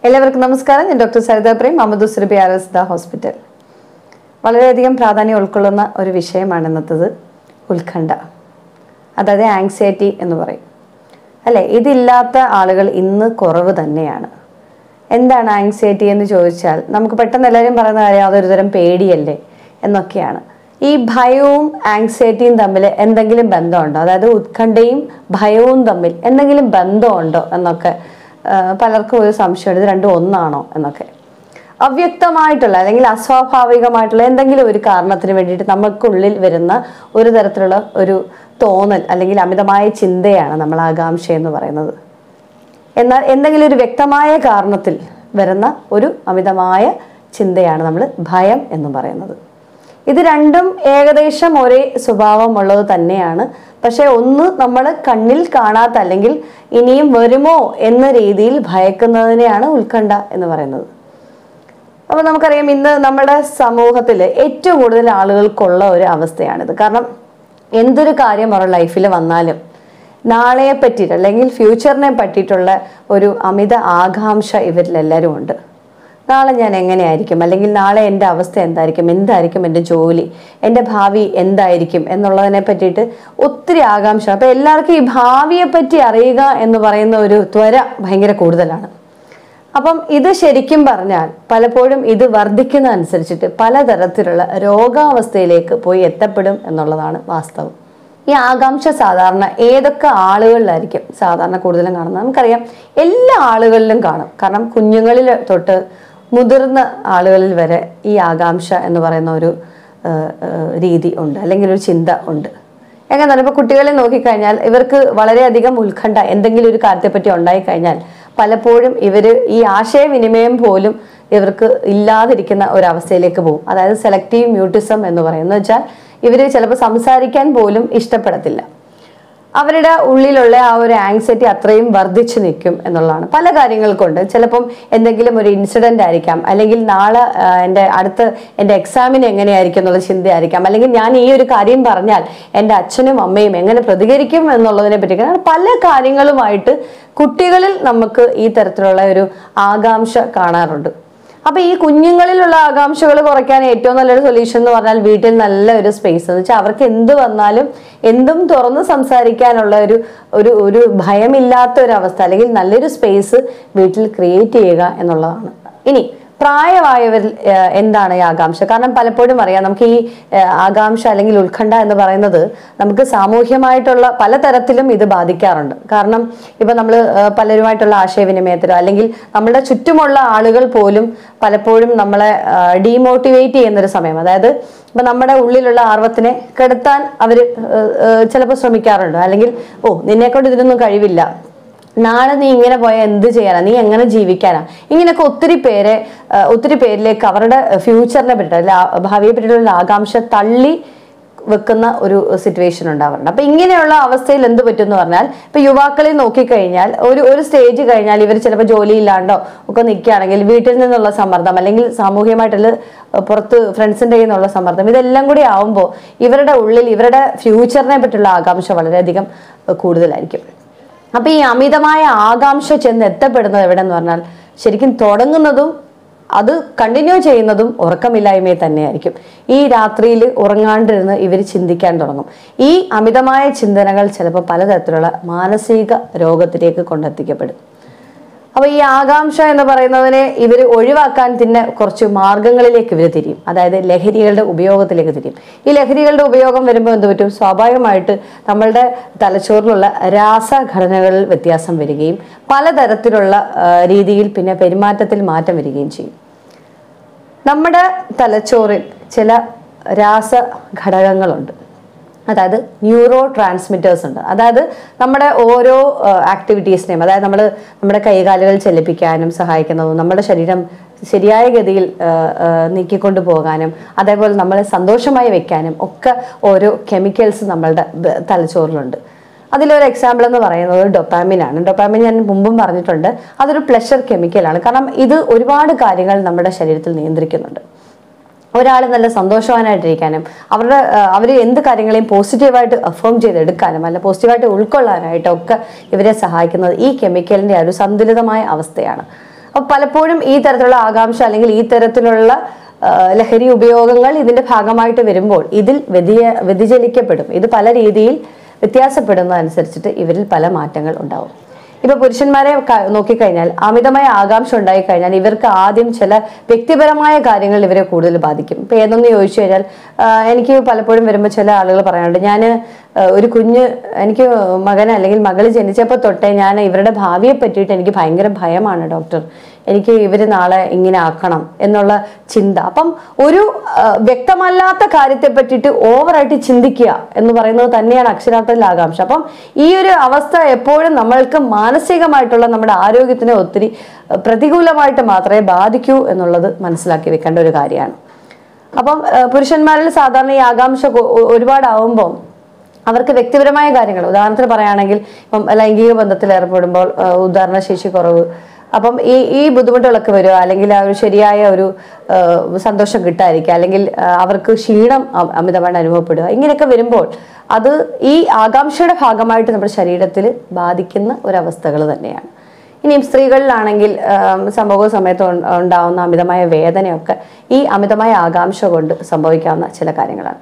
എല്ലാവർക്കും നമസ്കാരം ഞാൻ ഡോക്ടർ സരിത പ്രേം അമദു സുരഭി ആരസ്ദ ഹോസ്പിറ്റൽ വളരെയധികം പ്രാധാന്യം ഉൾക്കൊള്ളുന്ന ഒരു വിഷയമാണ് ഇന്നത്തത് ഉത്കണ്ഠ അതായത് ആങ്സൈറ്റി എന്ന് പറയും അല്ലേ ഇതില്ലാത്ത ആളുകൾ ഇന്ന് കുറവ് തന്നെയാണ് എന്താണ് ആങ്സൈറ്റി എന്ന് ചോദിച്ചാൽ നമുക്ക് പെട്ടെന്ന് എല്ലാവരും പറയുന്ന കാര്യം അതൊരു തരം പേടിയല്ലേ എന്നൊക്കെയാണ് ഈ ഭയവും ആങ്സൈറ്റിയും തമ്മിൽ എന്തെങ്കിലും ബന്ധമുണ്ടോ അതായത് ഉത്കണ്ഠയും ഭയവും തമ്മിൽ എന്തെങ്കിലും ബന്ധമുണ്ടോ എന്നൊക്കെ ആ, പലർക്കും ഒരു സംശയമുണ്ട് ഇത് രണ്ടും ഒന്നാണോ എന്നൊക്കെ അവ്യക്തമായിട്ടുള്ള അല്ലെങ്കിൽ അസ്വാഭാവികമായിട്ടുള്ള എന്തെങ്കിലും ഒരു കാരണത്തിന് വേണ്ടിയിട്ട് നമുക്കുള്ളിൽ വരുന്ന ഒരു തരത്തിലുള്ള ഒരു തോന്നൽ അല്ലെങ്കിൽ അമിതമായ ചിന്തയാണ് നമ്മൾ ആകാംക്ഷ എന്ന് പറയുന്നത് എന്നാൽ എന്തെങ്കിലും ഒരു വ്യക്തമായ കാരണത്തിൽ വരുന്ന ഒരു അമിതമായ ചിന്തയാണ് നമ്മൾ ഭയം എന്ന് പറയുന്നത് ഇത് രണ്ടും ഏകദേശം ഒരേ സ്വഭാവമുള്ളത് തന്നെയാണ് പക്ഷെ ഒന്ന് നമ്മൾ കണ്ണിൽ കാണാത്ത അല്ലെങ്കിൽ ഇനിയും വരുമോ എന്ന രീതിയിൽ ഭയക്കുന്നതിനെയാണ് ഉത്കണ്ഠ എന്ന് പറയുന്നത് അപ്പോൾ നമുക്കറിയാം ഇന്ന് നമ്മുടെ സമൂഹത്തിൽ ഏറ്റവും കൂടുതൽ ആളുകൾക്കുള്ള ഒരു അവസ്ഥയാണിത് കാരണം എന്തൊരു കാര്യം അവരുടെ ലൈഫിൽ വന്നാലും നാളെയെ പറ്റിയിട്ട് അല്ലെങ്കിൽ ഫ്യൂച്ചറിനെ പറ്റിയിട്ടുള്ള ഒരു അമിത ആകാംക്ഷ ഇവരിൽ എല്ലാവരും ഉണ്ട് നാളെ ഞാൻ എങ്ങനെയായിരിക്കും അല്ലെങ്കിൽ നാളെ എൻ്റെ അവസ്ഥ എന്തായിരിക്കും എന്തായിരിക്കും എൻ്റെ ജോലി എൻ്റെ ഭാവി എന്തായിരിക്കും എന്നുള്ളതിനെ പറ്റിയിട്ട് ഒത്തിരി ആകാംക്ഷ അപ്പോൾ എല്ലാവർക്കും ഈ ഭാവിയെ പറ്റി അറിയുക എന്ന് പറയുന്ന ഒരു ത്വര ഭയങ്കര കൂടുതലാണ് അപ്പം ഇത് ശരിക്കും പറഞ്ഞാൽ പലപ്പോഴും ഇത് വർദ്ധിക്കുന്ന അനുസരിച്ചിട്ട് പലതരത്തിലുള്ള രോഗാവസ്ഥയിലേക്ക് പോയി എത്തപ്പെടും എന്നുള്ളതാണ് വാസ്തവം ഈ ആകാംക്ഷ സാധാരണ ഏതൊക്കെ ആളുകളിലായിരിക്കും സാധാരണ കൂടുതലും കാണുന്നത് നമുക്കറിയാം എല്ലാ ആളുകളിലും കാണും കാരണം കുഞ്ഞുങ്ങളിൽ തൊട്ട് മുതിർന്ന ആളുകളിൽ വരെ ഈ ആകാംക്ഷ എന്ന് പറയുന്ന ഒരു ആ, ആ, രീതി ഉണ്ട് അല്ലെങ്കിൽ ഒരു ചിന്ത ഉണ്ട് എങ്ങനെ ഇപ്പോൾ കുട്ടികളെ നോക്കിക്കഴിഞ്ഞാൽ ഇവർക്ക് വളരെയധികം ഉത്കണ്ഠ എന്തെങ്കിലും ഒരു കാര്യത്തെപ്പറ്റി ഉണ്ടായിക്കഴിഞ്ഞാൽ പലപ്പോഴും ഇവർ ഈ ആശയവിനിമയം പോലും ഇവർക്ക് ഇല്ലാതിരിക്കുന്ന ഒരവസ്ഥയിലേക്ക് പോകും അതായത് സെലക്റ്റീവ് മ്യൂട്ടിസം എന്ന് പറയുന്നത് വെച്ചാൽ ഇവർ ചിലപ്പോൾ സംസാരിക്കാൻ പോലും ഇഷ്ടപ്പെടത്തില്ല അവരുടെ ഉള്ളിലുള്ള ആ ഒരു ആങ്സൈറ്റി അത്രയും വർദ്ധിച്ചു നിൽക്കും എന്നുള്ളതാണ് പല കാര്യങ്ങൾ കൊണ്ട് ചിലപ്പം എന്തെങ്കിലും ഒരു ഇൻസിഡന്റ് ആയിരിക്കാം അല്ലെങ്കിൽ നാളെ ആ, എൻ്റെ അടുത്ത് എൻ്റെ എക്സാമിന് എങ്ങനെയായിരിക്കും എന്നുള്ള ചിന്തയായിരിക്കാം അല്ലെങ്കിൽ ഞാൻ ഈ ഒരു കാര്യം പറഞ്ഞാൽ എൻ്റെ അച്ഛനും അമ്മയും എങ്ങനെ പ്രതികരിക്കും എന്നുള്ളതിനെ പറ്റി കാരണം പല കാര്യങ്ങളുമായിട്ട് കുട്ടികളിൽ നമുക്ക് ഈ തരത്തിലുള്ള ഒരു ആകാംക്ഷ കാണാറുണ്ട് അപ്പൊ ഈ കുഞ്ഞുങ്ങളിലുള്ള ആകാംക്ഷകൾ കുറയ്ക്കാൻ ഏറ്റവും നല്ലൊരു സൊല്യൂഷൻ എന്ന് പറഞ്ഞാൽ വീട്ടിൽ നല്ല ഒരു സ്പേസ് എന്ന് വെച്ചാൽ അവർക്ക് എന്ത് വന്നാലും എന്തും തുറന്ന് സംസാരിക്കാനുള്ള ഒരു ഒരു ഒരു ഭയമില്ലാത്ത ഒരു അവസ്ഥ അല്ലെങ്കിൽ നല്ലൊരു സ്പേസ് വീട്ടിൽ ക്രിയേറ്റ് ചെയ്യുക എന്നുള്ളതാണ് ഇനി പ്രായമായവരിൽ ഏഹ്, എന്താണ് ഈ ആകാംക്ഷ കാരണം പലപ്പോഴും അറിയാം നമുക്ക് ഈ ഏഹ്, ആകാംക്ഷ അല്ലെങ്കിൽ ഉത്കണ്ഠ എന്ന് പറയുന്നത് നമുക്ക് സാമൂഹ്യമായിട്ടുള്ള പലതരത്തിലും ഇത് ബാധിക്കാറുണ്ട് കാരണം ഇപ്പൊ നമ്മൾ പലരുമായിട്ടുള്ള ആശയവിനിമയത്തിലോ അല്ലെങ്കിൽ നമ്മുടെ ചുറ്റുമുള്ള ആളുകൾ പോലും പലപ്പോഴും നമ്മളെ ഡീമോട്ടിവേറ്റ് ചെയ്യുന്ന ഒരു സമയം അതായത് ഇപ്പൊ നമ്മുടെ ഉള്ളിലുള്ള ആർവത്തിനെ കെടുത്താൻ അവർ ചിലപ്പോൾ ശ്രമിക്കാറുണ്ട് അല്ലെങ്കിൽ ഓ നിന്നെക്കൊണ്ട് ഇതിനൊന്നും കഴിവില്ല നാളെ നീ ഇങ്ങനെ പോയാൽ എന്ത് ചെയ്യാനാ നീ എങ്ങനെ ജീവിക്കാനാ ഇങ്ങനെയൊക്കെ ഒത്തിരി പേരെ ആ, ഒത്തിരി പേരിലേക്ക് അവരുടെ ഫ്യൂച്ചറിനെ പറ്റിയിട്ട് അല്ല ആ ഭാവിയെ പറ്റിയിട്ടുള്ള ആകാംക്ഷ തള്ളി വെക്കുന്ന ഒരു സിറ്റുവേഷൻ ഉണ്ടാവാറുണ്ട് അപ്പൊ ഇങ്ങനെയുള്ള അവസ്ഥയിൽ എന്ത് പറ്റും എന്ന് പറഞ്ഞാൽ ഇപ്പൊ യുവാക്കളിൽ നോക്കിക്കഴിഞ്ഞാൽ ഒരു ഒരു സ്റ്റേജ് കഴിഞ്ഞാൽ ഇവർ ചിലപ്പോൾ ജോലിയില്ലാണ്ടോ ഒക്കെ നിൽക്കുകയാണെങ്കിൽ വീട്ടിൽ നിന്നുള്ള സമ്മർദ്ദം അല്ലെങ്കിൽ സാമൂഹികമായിട്ടുള്ള ഏഹ്, പുറത്ത് ഫ്രണ്ട്സിന്റെ കയ്യിൽ നിന്നുള്ള സമ്മർദ്ദം ഇതെല്ലാം കൂടി ആവുമ്പോൾ ഇവരുടെ ഉള്ളിൽ ഇവരുടെ ഫ്യൂച്ചറിനെ പറ്റിയുള്ള ആകാംക്ഷ വളരെയധികം ഏഹ്, കൂടുതലായിരിക്കും അപ്പൊ ഈ അമിതമായ ആകാംക്ഷ ചെന്ന് എത്തപ്പെടുന്നത് എവിടെ എന്ന് പറഞ്ഞാൽ ശരിക്കും തുടങ്ങുന്നതും അത് കണ്ടിന്യൂ ചെയ്യുന്നതും ഉറക്കമില്ലായ്മയെ തന്നെയായിരിക്കും ഈ രാത്രിയിൽ ഉറങ്ങാണ്ടിരുന്ന് ഇവർ ചിന്തിക്കാൻ തുടങ്ങും ഈ അമിതമായ ചിന്തനകൾ ചിലപ്പോൾ പലതരത്തിലുള്ള മാനസിക രോഗത്തിലേക്ക് കൊണ്ടെത്തിക്കപ്പെടും അപ്പൊ ഈ ആകാംക്ഷ എന്ന് പറയുന്നതിനെ ഇവർ ഒഴിവാക്കാൻ തന്നെ കുറച്ച് മാർഗങ്ങളിലേക്ക് ഇവർ തിരിയും അതായത് ലഹരികളുടെ ഉപയോഗത്തിലേക്ക് തിരിയും ഈ ലഹരികളുടെ ഉപയോഗം വരുമ്പോൾ എന്ത് പറ്റും സ്വാഭാവികമായിട്ട് നമ്മളുടെ തലച്ചോറിലുള്ള രാസഘടനകളിൽ വ്യത്യാസം വരികയും പലതരത്തിലുള്ള ആ, രീതിയിൽ പിന്നെ പെരുമാറ്റത്തിൽ മാറ്റം വരികയും ചെയ്യും നമ്മുടെ തലച്ചോറിൽ ചില രാസഘടകങ്ങളുണ്ട് അതായത് ന്യൂറോ ട്രാൻസ്മിറ്റേഴ്സ് ഉണ്ട് അതായത് നമ്മുടെ ഓരോ ആക്ടിവിറ്റീസിനെയും അതായത് നമ്മൾ നമ്മുടെ കൈകാലുകൾ ചലിപ്പിക്കാനും സഹായിക്കുന്നതും നമ്മുടെ ശരീരം ശരിയായ ഗതിയിൽ ആ, ആ, നീക്കിക്കൊണ്ട് പോകാനും അതേപോലെ നമ്മളെ സന്തോഷമായി വെക്കാനും ഒക്കെ ഓരോ കെമിക്കൽസ് നമ്മളുടെ ബ- തലച്ചോറിലുണ്ട് അതിലൊരു എക്സാമ്പിൾ എന്ന് പറയുന്നത് ഡൊപ്പാമിൻ ആണ് ഡൊപ്പാമിൻ ഞാൻ മുമ്പും പറഞ്ഞിട്ടുണ്ട് അതൊരു പ്ലഷർ കെമിക്കലാണ് കാരണം ഇത് ഒരുപാട് കാര്യങ്ങൾ നമ്മുടെ ശരീരത്തിൽ നിയന്ത്രിക്കുന്നുണ്ട് ഒരാൾ നല്ല സന്തോഷവാനായിട്ടിരിക്കാനും അവരുടെ അവർ എന്ത് കാര്യങ്ങളെയും പോസിറ്റീവായിട്ട് അഫേം ചെയ്തെടുക്കാനും അല്ല പോസിറ്റീവായിട്ട് ഉൾക്കൊള്ളാനായിട്ടും ഒക്കെ ഇവരെ സഹായിക്കുന്നത് ഈ കെമിക്കലിൻ്റെ ഒരു സന്തുലിതമായ അവസ്ഥയാണ് അപ്പൊ പലപ്പോഴും ഈ തരത്തിലുള്ള ആകാംക്ഷ അല്ലെങ്കിൽ ഈ തരത്തിലുള്ള ആ, ലഹരി ഉപയോഗങ്ങൾ ഇതിന്റെ ഭാഗമായിട്ട് വരുമ്പോൾ ഇതിൽ വ്യതിയ വ്യതിചലിക്കപ്പെടും ഇത് പല രീതിയിൽ വ്യത്യാസപ്പെടുന്നതനുസരിച്ചിട്ട് ഇവരിൽ പല മാറ്റങ്ങൾ ഉണ്ടാവും ഇപ്പൊ പുരുഷന്മാരെ ക- നോക്കിക്കഴിഞ്ഞാൽ അമിതമായ ആകാംക്ഷ ഉണ്ടായി കഴിഞ്ഞാൽ ഇവർക്ക് ആദ്യം ചില വ്യക്തിപരമായ കാര്യങ്ങൾ ഇവരെ കൂടുതൽ ബാധിക്കും ഇപ്പൊ ഏതെന്ന് ചോദിച്ചു കഴിഞ്ഞാൽ ആ, എനിക്ക് പലപ്പോഴും വരുമ്പോൾ ചില ആളുകൾ പറയാറുണ്ട് ഞാൻ ഒരു കുഞ്ഞ് എനിക്ക് മകൻ അല്ലെങ്കിൽ മകൾ ജനിച്ചപ്പോൾ തൊട്ടേ ഞാൻ ഇവരുടെ ഭാവിയെ പറ്റിയിട്ട് എനിക്ക് ഭയങ്കര ഭയമാണ് ഡോക്ടർ എനിക്ക് ഇവര് നാളെ ഇങ്ങനെ ആക്കണം എന്നുള്ള ചിന്ത അപ്പം ഒരു ആ, വ്യക്തമല്ലാത്ത കാര്യത്തെ പറ്റിയിട്ട് ഓവറായിട്ട് ചിന്തിക്കുക എന്ന് പറയുന്നത് തന്നെയാണ് അക്ഷരാർത്ഥത്തിൽ ആകാംക്ഷ അപ്പം ഈ ഒരു അവസ്ഥ എപ്പോഴും നമ്മൾക്ക് മാനസികമായിട്ടുള്ള നമ്മുടെ ആരോഗ്യത്തിനെ ഒത്തിരി ആ, പ്രതികൂലമായിട്ട് മാത്രമേ ബാധിക്കൂ എന്നുള്ളത് മനസ്സിലാക്കി വെക്കേണ്ട ഒരു കാര്യമാണ് അപ്പം ആ, പുരുഷന്മാരിൽ സാധാരണ ഈ ആകാംക്ഷ കൊ- ഒ- ഒരുപാടാവുമ്പോൾ അവർക്ക് വ്യക്തിപരമായ കാര്യങ്ങൾ ഉദാഹരണത്തിന് പറയുകയാണെങ്കിൽ ഇപ്പം ലൈംഗിക ബന്ധത്തിൽ ഏർപ്പെടുമ്പോൾ ആ, ഉദാഹരണ ശേഷി കുറവ് അപ്പം ഈ ഈ ബുദ്ധിമുട്ടുകളൊക്കെ വരിക അല്ലെങ്കിൽ ആ ഒരു ശരിയായ ഒരു ആ, സന്തോഷം കിട്ടാതിരിക്കുക അല്ലെങ്കിൽ ആ, അവർക്ക് ക്ഷീണം അ- അമിതമായിട്ട് അനുഭവപ്പെടുക ഇങ്ങനെയൊക്കെ വരുമ്പോൾ അത് ഈ ആകാംക്ഷയുടെ ഭാഗമായിട്ട് നമ്മുടെ ശരീരത്തിൽ ബാധിക്കുന്ന ഒരവസ്ഥകൾ തന്നെയാണ് ഇനിയും സ്ത്രീകളിലാണെങ്കിൽ ആം, സംഭവ സമയത്ത് ഉൺ- ഉണ്ടാവുന്ന അമിതമായ വേദനയൊക്കെ ഈ അമിതമായ ആകാംക്ഷ കൊണ്ട് സംഭവിക്കാവുന്ന ചില കാര്യങ്ങളാണ്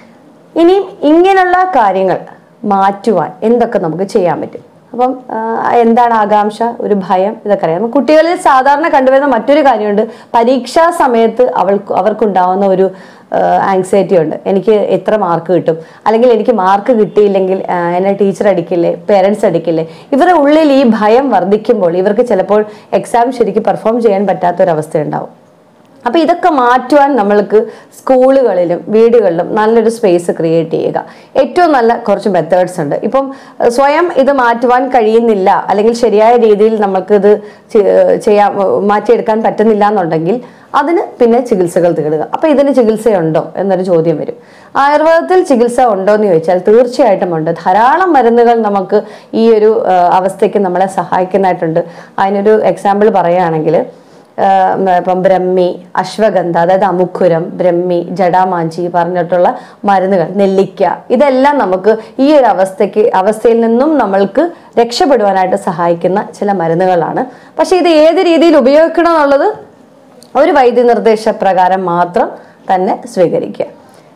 ഇനിയും ഇങ്ങനെയുള്ള കാര്യങ്ങൾ മാറ്റുവാൻ എന്തൊക്കെ നമുക്ക് ചെയ്യാൻ പറ്റും അപ്പം ആ, എന്താണ് ആകാംക്ഷ ഒരു ഭയം ഇതൊക്കെ അറിയാം അപ്പം കുട്ടികളിൽ സാധാരണ കണ്ടുവരുന്ന മറ്റൊരു കാര്യമുണ്ട് പരീക്ഷാ സമയത്ത് അവൾക്ക് അവർക്കുണ്ടാവുന്ന ഒരു ആങ്സൈറ്റി ഉണ്ട് എനിക്ക് എത്ര മാർക്ക് കിട്ടും അല്ലെങ്കിൽ എനിക്ക് മാർക്ക് കിട്ടിയില്ലെങ്കിൽ ആ, എന്നെ ടീച്ചർ അടിക്കില്ലേ പേരൻസ് അടിക്കില്ലേ ഇവരുടെ ഉള്ളിൽ ഈ ഭയം വർദ്ധിക്കുമ്പോൾ ഇവർക്ക് ചിലപ്പോൾ എക്സാം ശരിക്കും പെർഫോം ചെയ്യാൻ പറ്റാത്തൊരവസ്ഥ ഉണ്ടാവും അപ്പൊ ഇതൊക്കെ മാറ്റുവാൻ നമ്മൾക്ക് സ്കൂളുകളിലും വീടുകളിലും നല്ലൊരു സ്പേസ് ക്രിയേറ്റ് ചെയ്യുക ഏറ്റവും നല്ല കുറച്ച് മെത്തേഡ്സ് ഉണ്ട് ഇപ്പം ഏഹ്, സ്വയം ഇത് മാറ്റുവാൻ കഴിയുന്നില്ല അല്ലെങ്കിൽ ശരിയായ രീതിയിൽ നമ്മൾക്ക് ഇത് ചെ- ചെയ്യാൻ മാറ്റിയെടുക്കാൻ പറ്റുന്നില്ല എന്നുണ്ടെങ്കിൽ അതിന് പിന്നെ ചികിത്സകൾ തേടുക അപ്പൊ ഇതിന് ചികിത്സയുണ്ടോ എന്നൊരു ചോദ്യം വരും ആയുർവേദത്തിൽ ചികിത്സ ഉണ്ടോ എന്ന് ചോദിച്ചാൽ തീർച്ചയായിട്ടും ഉണ്ട് ധാരാളം മരുന്നുകൾ നമുക്ക് ഈ ഒരു ഏഹ്, അവസ്ഥയ്ക്ക് നമ്മളെ സഹായിക്കുന്നതായിട്ടുണ്ട് അതിനൊരു എക്സാമ്പിൾ പറയുകയാണെങ്കിൽ ആഹ് ഇപ്പം ബ്രഹ്മി അശ്വഗന്ധ അതായത് അമുക്കുരം ബ്രഹ്മി ജടാമാഞ്ചി പറഞ്ഞിട്ടുള്ള മരുന്നുകൾ നെല്ലിക്ക ഇതെല്ലാം നമുക്ക് ഈ ഒരു അവസ്ഥയ്ക്ക് അവസ്ഥയിൽ നിന്നും നമ്മൾക്ക് രക്ഷപ്പെടുവാനായിട്ട് സഹായിക്കുന്ന ചില മരുന്നുകളാണ് പക്ഷെ ഇത് ഏത് രീതിയിൽ ഉപയോഗിക്കണം എന്നുള്ളത് ഒരു വൈദ്യനിർദ്ദേശ പ്രകാരം മാത്രം തന്നെ സ്വീകരിക്കുക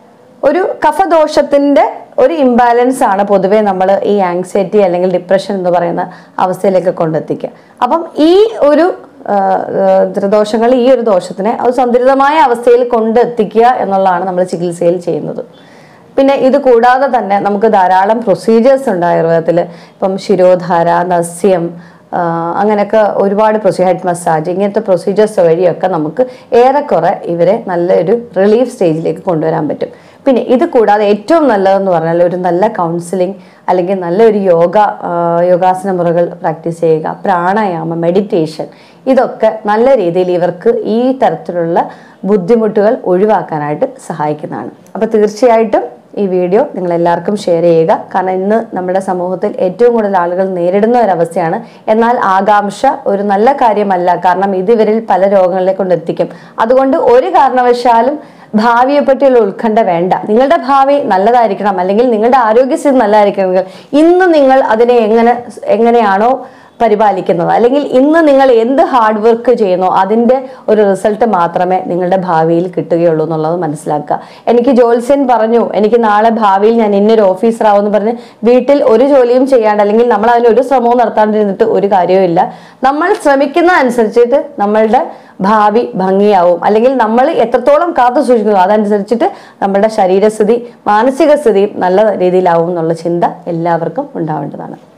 ഒരു കഫദോഷത്തിന്റെ ഒരു ഇംബാലൻസ് ആണ് പൊതുവേ നമ്മൾ ഈ ആങ്സൈറ്റി അല്ലെങ്കിൽ ഡിപ്രഷൻ എന്ന് പറയുന്ന അവസ്ഥയിലേക്ക് കൊണ്ടെത്തിക്കുക അപ്പം ഈ ഒരു ആ, ആ, ദോഷങ്ങൾ ഈ ഒരു ദോഷത്തിനെ ഒരു സന്തുലിതമായ അവസ്ഥയിൽ കൊണ്ടെത്തിക്കുക എന്നുള്ളതാണ് നമ്മൾ ചികിത്സയിൽ ചെയ്യുന്നത് പിന്നെ ഇത് കൂടാതെ തന്നെ നമുക്ക് ധാരാളം പ്രൊസീജിയേഴ്സ് ഉണ്ട് ആയുർവേദത്തിൽ ഇപ്പം ശിരോധാര നസ്യം ആ, അങ്ങനെയൊക്കെ ഒരുപാട് പ്രൊസീജിയർ ഹെഡ് മസാജ് ഇങ്ങനത്തെ പ്രൊസീജിയേഴ്സ് വഴിയൊക്കെ നമുക്ക് ഏറെക്കുറെ ഇവരെ നല്ലൊരു റിലീഫ് സ്റ്റേജിലേക്ക് കൊണ്ടുവരാൻ പറ്റും പിന്നെ ഇത് കൂടാതെ ഏറ്റവും നല്ലതെന്ന് പറഞ്ഞാൽ ഒരു നല്ല കൗൺസിലിംഗ് അല്ലെങ്കിൽ നല്ലൊരു യോഗ ആ, യോഗാസന മുറകൾ പ്രാക്ടീസ് ചെയ്യുക പ്രാണായാമം മെഡിറ്റേഷൻ ഇതൊക്കെ നല്ല രീതിയിൽ ഇവർക്ക് ഈ തരത്തിലുള്ള ബുദ്ധിമുട്ടുകൾ ഒഴിവാക്കാനായിട്ട് സഹായിക്കുന്നതാണ് അപ്പോൾ തീർച്ചയായിട്ടും ഈ വീഡിയോ നിങ്ങൾ എല്ലാവർക്കും ഷെയർ ചെയ്യുക കാരണം ഇന്ന് നമ്മുടെ സമൂഹത്തിൽ ഏറ്റവും കൂടുതൽ ആളുകൾ നേരിടുന്ന ഒരവസ്ഥയാണ് എന്നാൽ ആകാംക്ഷ ഒരു നല്ല കാര്യമല്ല കാരണം ഇത് ഇവരിൽ പല രോഗങ്ങളിലെ കൊണ്ട് എത്തിക്കും അതുകൊണ്ട് ഒരു കാരണവശാലും ഭാവിയെ പറ്റിയുള്ള ഉത്കണ്ഠ വേണ്ട നിങ്ങളുടെ ഭാവി നല്ലതായിരിക്കണം അല്ലെങ്കിൽ നിങ്ങളുടെ ആരോഗ്യസ്ഥിതി നല്ലതായിരിക്കണമെങ്കിൽ ഇന്ന് നിങ്ങൾ അതിനെ എങ്ങനെ എങ്ങനെയാണോ പരിപാലിക്കുന്നത് അല്ലെങ്കിൽ ഇന്ന് നിങ്ങൾ എന്ത് ഹാർഡ് വർക്ക് ചെയ്യുന്നോ അതിൻ്റെ ഒരു റിസൾട്ട് മാത്രമേ നിങ്ങളുടെ ഭാവിയിൽ കിട്ടുകയുള്ളൂ എന്നുള്ളത് മനസ്സിലാക്കുക എനിക്ക് ജോത്സ്യൻ പറഞ്ഞു എനിക്ക് നാളെ ഭാവിയിൽ ഞാൻ ഇന്നൊരു ഓഫീസറാവും എന്ന് പറഞ്ഞ് വീട്ടിൽ ഒരു ജോലിയും ചെയ്യാണ്ട് അല്ലെങ്കിൽ നമ്മൾ അതിന് ഒരു ശ്രമവും നടത്താണ്ടിരുന്നിട്ട് ഒരു കാര്യവും ഇല്ല നമ്മൾ ശ്രമിക്കുന്ന അനുസരിച്ചിട്ട് നമ്മളുടെ ഭാവി ഭംഗിയാവും അല്ലെങ്കിൽ നമ്മൾ എത്രത്തോളം കാത്തു സൂക്ഷിക്കുന്നു അതനുസരിച്ചിട്ട് നമ്മുടെ ശരീരസ്ഥിതി മാനസിക സ്ഥിതിയും നല്ല രീതിയിലാവും എന്നുള്ള ചിന്ത എല്ലാവർക്കും ഉണ്ടാവേണ്ടതാണ്